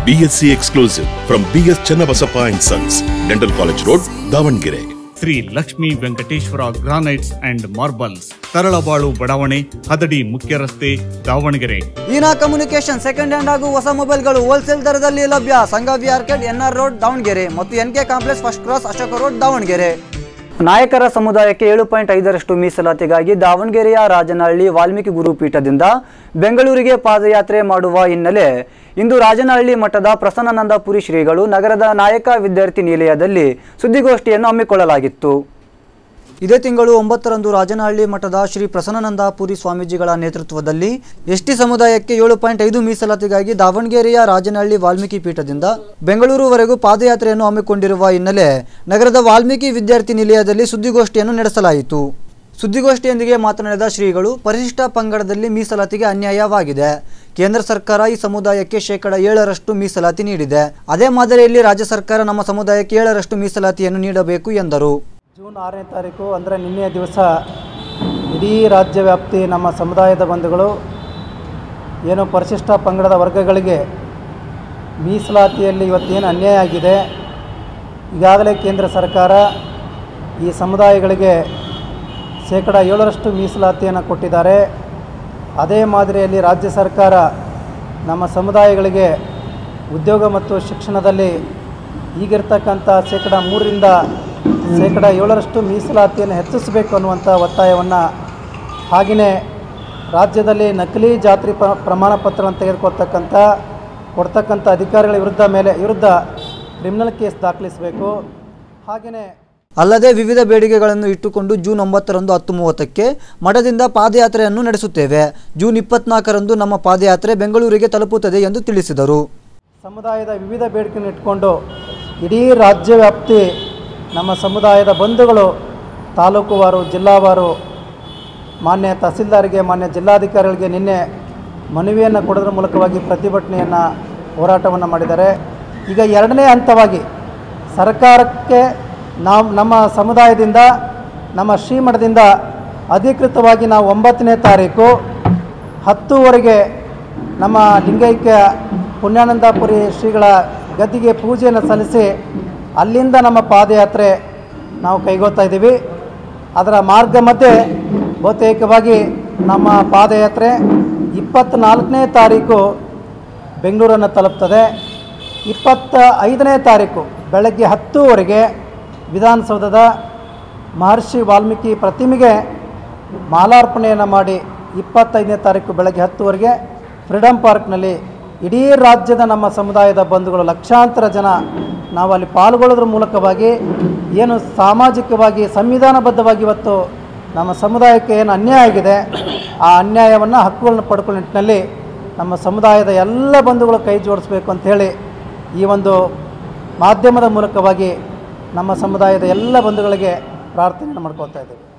BSc exclusive from BS Channabasappa and Sons, Dental College Road, Davangere. Shri Lakshmi Venkateshwara granites and marbles Taralabalu ಬಡಾವಣೆ ಹದಡಿ ಮುಖ್ಯ ರಸ್ತೆ Davangere Eena communication second hand ಹಾಗೂ ಹೊಸ ಮೊಬೈಲ್ಗಳು ಹೋಲ್ಸೇಲ್ ದರದಲ್ಲಿ ಲಭ್ಯ Sangavi arcade NR road Davangere ಮತ್ತು N K complex first cross Ashoka road Davangere ನಾಯಕರ ಸಮುದಾಯಕ್ಕೆ ಏಳು ಪಾಯಿಂಟ್ ಐದರಷ್ಟು ಮೀಸಲಾತಿಗಾಗಿ ದಾವಣಗೆರೆಯ ರಾಜನಹಳ್ಳಿ ವಾಲ್ಮೀಕಿ ಗುರುಪೀಠದಿಂದ ಬೆಂಗಳೂರಿಗೆ ಪಾದಯಾತ್ರೆ ಮಾಡುವ ಹಿನ್ನೆಲೆ ಇಂದು ರಾಜನಹಳ್ಳಿ ಮಠದ ಪ್ರಸನ್ನಾನಂದಪುರಿ ಶ್ರೀಗಳು ನಗರದ ನಾಯಕ ವಿದ್ಯಾರ್ಥಿ ನಿಲಯದಲ್ಲಿ ಸುದ್ದಿಗೋಷ್ಠಿಯನ್ನು ಹಮ್ಮಿಕೊಳ್ಳಲಾಗಿತ್ತು ಇದೇ ತಿಂಗಳು ಒಂಬತ್ತರಂದು ರಾಜನಹಳ್ಳಿ ಮಠದ ಶ್ರೀ ಪ್ರಸನ್ನಾನಂದಪುರಿ ಸ್ವಾಮೀಜಿಗಳ ನೇತೃತ್ವದಲ್ಲಿ ಎಸ್ಟಿ ಸಮುದಾಯಕ್ಕೆ ಏಳು ಪಾಯಿಂಟ್ ಐದು ಮೀಸಲಾತಿಗಾಗಿ ದಾವಣಗೆರೆಯ ರಾಜನಹಳ್ಳಿ ವಾಲ್ಮೀಕಿ ಪೀಠದಿಂದ ಬೆಂಗಳೂರುವರೆಗೂ ಪಾದಯಾತ್ರೆಯನ್ನು ಹಮ್ಮಿಕೊಂಡಿರುವ ಹಿನ್ನೆಲೆ ನಗರದ ವಾಲ್ಮೀಕಿ ವಿದ್ಯಾರ್ಥಿ ನಿಲಯದಲ್ಲಿ ಸುದ್ದಿಗೋಷ್ಠಿಯನ್ನು ನಡೆಸಲಾಯಿತು ಸುದ್ದಿಗೋಷ್ಠಿಯೊಂದಿಗೆ ಮಾತನಾಡಿದ ಶ್ರೀಗಳು ಪರಿಶಿಷ್ಟ ಪಂಗಡದಲ್ಲಿ ಮೀಸಲಾತಿಗೆ ಅನ್ಯಾಯವಾಗಿದೆ ಕೇಂದ್ರ ಸರ್ಕಾರ ಈ ಸಮುದಾಯಕ್ಕೆ ಶೇಕಡ ಏಳರಷ್ಟು ಮೀಸಲಾತಿ ನೀಡಿದೆ ಅದೇ ಮಾದರಿಯಲ್ಲಿ ರಾಜ್ಯ ಸರ್ಕಾರ ನಮ್ಮ ಸಮುದಾಯಕ್ಕೆ ಏಳರಷ್ಟು ಮೀಸಲಾತಿಯನ್ನು ನೀಡಬೇಕು ಎಂದರು ಜೂನ್ ಆರನೇ ತಾರೀಕು ಅಂದರೆ ನಿನ್ನೆಯ ದಿವಸ ಇಡೀ ರಾಜ್ಯ ವ್ಯಾಪ್ತಿ ನಮ್ಮ ಸಮುದಾಯದ ಬಂಧುಗಳು ಏನು ಪರಿಶಿಷ್ಟ ಪಂಗಡದ ವರ್ಗಗಳಿಗೆ ಮೀಸಲಾತಿಯಲ್ಲಿ ಇವತ್ತೇನು ಅನ್ಯಾಯ ಆಗಿದೆ ಈಗಾಗಲೇ ಕೇಂದ್ರ ಸರ್ಕಾರ ಈ ಸಮುದಾಯಗಳಿಗೆ ಶೇಕಡ ಏಳರಷ್ಟು ಮೀಸಲಾತಿಯನ್ನು ಕೊಟ್ಟಿದ್ದಾರೆ ಅದೇ ಮಾದರಿಯಲ್ಲಿ ರಾಜ್ಯ ಸರ್ಕಾರ ನಮ್ಮ ಸಮುದಾಯಗಳಿಗೆ ಉದ್ಯೋಗ ಮತ್ತು ಶಿಕ್ಷಣದಲ್ಲಿ ಈಗಿರ್ತಕ್ಕಂಥ ಶೇಕಡ ಮೂರರಿಂದ ಶೇಕಡ ಏಳರಷ್ಟು ಮೀಸಲಾತಿಯನ್ನು ಹೆಚ್ಚಿಸಬೇಕು ಅನ್ನುವಂಥ ಒತ್ತಾಯವನ್ನು ಹಾಗೆಯೇ ರಾಜ್ಯದಲ್ಲಿ ನಕಲಿ ಜಾತ್ರೆ ಪ್ರ ಪ್ರಮಾಣ ಪತ್ರವನ್ನು ತೆಗೆದುಕೊಳ್ತಕ್ಕಂಥ ಕೊಡ್ತಕ್ಕಂಥ ಅಧಿಕಾರಿಗಳ ವಿರುದ್ಧ ಮೇಲೆ ವಿರುದ್ಧ ಕ್ರಿಮಿನಲ್ ಕೇಸ್ ದಾಖಲಿಸಬೇಕು ಹಾಗೆಯೇ ಅಲ್ಲದೆ ವಿವಿಧ ಬೇಡಿಕೆಗಳನ್ನು ಇಟ್ಟುಕೊಂಡು ಜೂನ್ ಒಂಬತ್ತರಂದು ಹತ್ತು ಮೂವತ್ತಕ್ಕೆ ಮಠದಿಂದ ಪಾದಯಾತ್ರೆಯನ್ನು ನಡೆಸುತ್ತೇವೆ ಜೂನ್ ಇಪ್ಪತ್ನಾಲ್ಕರಂದು ನಮ್ಮ ಪಾದಯಾತ್ರೆ ಬೆಂಗಳೂರಿಗೆ ತಲುಪುತ್ತದೆ ಎಂದು ತಿಳಿಸಿದರು ಸಮುದಾಯದ ವಿವಿಧ ಬೇಡಿಕೆಯನ್ನು ಇಟ್ಕೊಂಡು ಇಡೀ ರಾಜ್ಯ ವ್ಯಾಪ್ತಿ ನಮ್ಮ ಸಮುದಾಯದ ಬಂಧುಗಳು ತಾಲೂಕುವಾರು ಜಿಲ್ಲಾವಾರು ಮಾನ್ಯ ತಹಸೀಲ್ದಾರಿಗೆ ಮಾನ್ಯ ಜಿಲ್ಲಾಧಿಕಾರಿಗಳಿಗೆ ನಿನ್ನೆ ಮನವಿಯನ್ನು ಕೊಡೋದ್ರ ಮೂಲಕವಾಗಿ ಪ್ರತಿಭಟನೆಯನ್ನು ಹೋರಾಟವನ್ನು ಮಾಡಿದ್ದಾರೆ ಈಗ ಎರಡನೇ ಹಂತವಾಗಿ ಸರ್ಕಾರಕ್ಕೆ ನಾವು ನಮ್ಮ ಸಮುದಾಯದಿಂದ ನಮ್ಮ ಶ್ರೀಮಠದಿಂದ ಅಧಿಕೃತವಾಗಿ ನಾವು ಒಂಬತ್ತನೇ ತಾರೀಕು ಹತ್ತುವರೆಗೆ ನಮ್ಮ ಲಿಂಗೈಕ್ಯ ಪುಣ್ಯಾನಂದಪುರಿ ಶ್ರೀಗಳ ಗದ್ದಿಗೆ ಪೂಜೆಯನ್ನು ಸಲ್ಲಿಸಿ ಅಲ್ಲಿಂದ ನಮ್ಮ ಪಾದಯಾತ್ರೆ ನಾವು ಕೈಗೊಳ್ತಾ ಇದ್ದೀವಿ ಅದರ ಮಾರ್ಗ ಮಧ್ಯೆ ಬಹುತೇಕವಾಗಿ ನಮ್ಮ ಪಾದಯಾತ್ರೆ ಇಪ್ಪತ್ತ್ನಾಲ್ಕನೇ ತಾರೀಕು ಬೆಂಗಳೂರನ್ನು ತಲುಪ್ತದೆ ಇಪ್ಪತ್ತ ಐದನೇ ತಾರೀಕು ಬೆಳಗ್ಗೆ ಹತ್ತುವರೆಗೆ ವಿಧಾನಸೌಧದ ಮಹರ್ಷಿ ವಾಲ್ಮೀಕಿ ಪ್ರತಿಮೆಗೆ ಮಾಲಾರ್ಪಣೆಯನ್ನು ಮಾಡಿ ಇಪ್ಪತ್ತೈದನೇ ತಾರೀಕು ಬೆಳಗ್ಗೆ ಹತ್ತುವರೆಗೆ ಫ್ರೀಡಮ್ ಪಾರ್ಕ್ನಲ್ಲಿ ಇಡೀ ರಾಜ್ಯದ ನಮ್ಮ ಸಮುದಾಯದ ಬಂಧುಗಳು ಲಕ್ಷಾಂತರ ಜನ ನಾವು ಅಲ್ಲಿ ಪಾಲ್ಗೊಳ್ಳೋದ್ರ ಮೂಲಕವಾಗಿ ಏನು ಸಾಮಾಜಿಕವಾಗಿ ಸಂವಿಧಾನಬದ್ಧವಾಗಿ ಇವತ್ತು ನಮ್ಮ ಸಮುದಾಯಕ್ಕೆ ಏನು ಅನ್ಯಾಯ ಆಗಿದೆ ಆ ಅನ್ಯಾಯವನ್ನು ಹಕ್ಕುಗಳನ್ನು ಪಡ್ಕೊಳ್ಳೋ ನಿಟ್ಟಿನಲ್ಲಿ ನಮ್ಮ ಸಮುದಾಯದ ಎಲ್ಲ ಬಂಧುಗಳು ಕೈ ಜೋಡಿಸ್ಬೇಕು ಅಂಥೇಳಿ ಈ ಒಂದು ಮಾಧ್ಯಮದ ಮೂಲಕವಾಗಿ ನಮ್ಮ ಸಮುದಾಯದ ಎಲ್ಲ ಬಂಧುಗಳಿಗೆ ಪ್ರಾರ್ಥನೆಯನ್ನು ಮಾಡ್ಕೊಳ್ತಾ ಇದ್ದೇವೆ